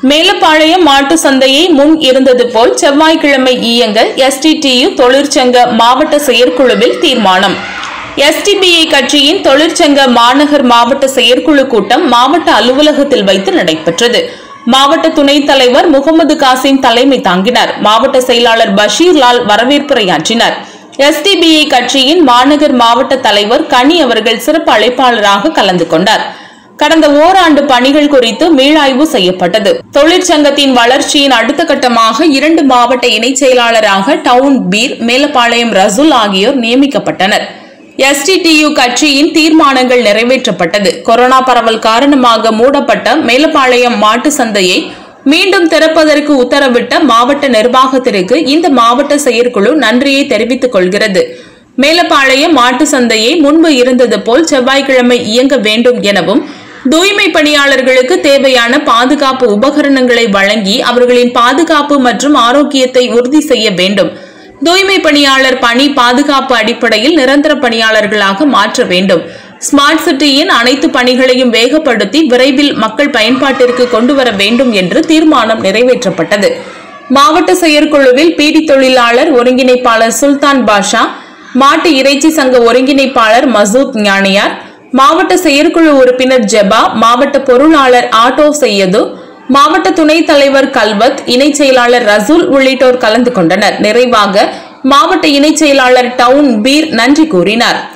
மேலப்பாளையம் மாட்டு சந்தையை முன் இருந்தது போல் செவ்வாய்க்கிழமை இயங்க எஸ்டிடியு தொழிற்சங்க மாவட்ட செயற்குழுவில் தீர்மானம் எஸ்டிபிஐ கட்சியின் தொழிற்சங்க மாநகர் மாவட்ட செயற்குழு கூட்டம் மாவட்ட அலுவலகத்தில் வைத்து நடைபெற்றது மாவட்ட துணைத் தலைவர் முகமது காசிம் தலைமை தாங்கினார் மாவட்ட செயலாளர் பஷீர் லால் வரவேற்புரையாற்றினார் எஸ்டிபிஐ கட்சியின் மாநகர் மாவட்ட தலைவர் கனி அவர்கள் சிறப்பு அழைப்பாளராக கலந்து கொண்டார் கடந்த ஓராண்டு பணிகள் குறித்து மீளாய்வு செய்யப்பட்டது தொழிற்சங்கத்தின் வளர்ச்சியின் அடுத்த கட்டமாக இரண்டு மாவட்ட இணைச் செயலாளராக டவுன் பீர் மேலப்பாளையம் ரசூல் ஆகியோர் நியமிக்கப்பட்டனர் எஸ்டிடியு கட்சியின் தீர்மானங்கள் நிறைவேற்றப்பட்டது கொரோனா பரவல் காரணமாக மூடப்பட்ட மேலப்பாளையம் மாட்டு சந்தையை மீண்டும் திறப்பதற்கு உத்தரவிட்ட மாவட்ட நிர்வாகத்திற்கு இந்த மாவட்ட செயற்குழு நன்றியை தெரிவித்துக் கொள்கிறது மேலப்பாளையம் மாட்டு சந்தையை முன்பு இருந்தது போல் செவ்வாய்க்கிழமை இயங்க வேண்டும் எனவும் தூய்மை பணியாளர்களுக்கு தேவையான பாதுகாப்பு உபகரணங்களை வழங்கி அவர்களின் பாதுகாப்பு மற்றும் ஆரோக்கியத்தை உறுதி செய்ய வேண்டும் தூய்மை பணியாளர் பணி பாதுகாப்பு அடிப்படையில் நிரந்தர பணியாளர்களாக மாற்ற வேண்டும் ஸ்மார்ட் சிட்டியின் அனைத்து பணிகளையும் வேகப்படுத்தி விரைவில் மக்கள் பயன்பாட்டிற்கு கொண்டு வர வேண்டும் என்று தீர்மானம் நிறைவேற்றப்பட்டது மாவட்ட செயற்குழுவில் பீடி தொழிலாளர் ஒருங்கிணைப்பாளர் சுல்தான் பாஷா மாட்டு இறைச்சி சங்க ஒருங்கிணைப்பாளர் மசூத் ஞானியார் மாவட்ட செயற்குழு உறுப்பினர் ஜெபா மாவட்ட பொருளாளர் ஆட்டோ செய்யது மாவட்ட துணைத் தலைவர் கல்வத் இணைச் செயலாளர் ரசூல் உள்ளிட்டோர் கலந்து கொண்டனர் நிறைவாக மாவட்ட இணைச் செயலாளர் டவுன் பீர் நன்றி கூறினார்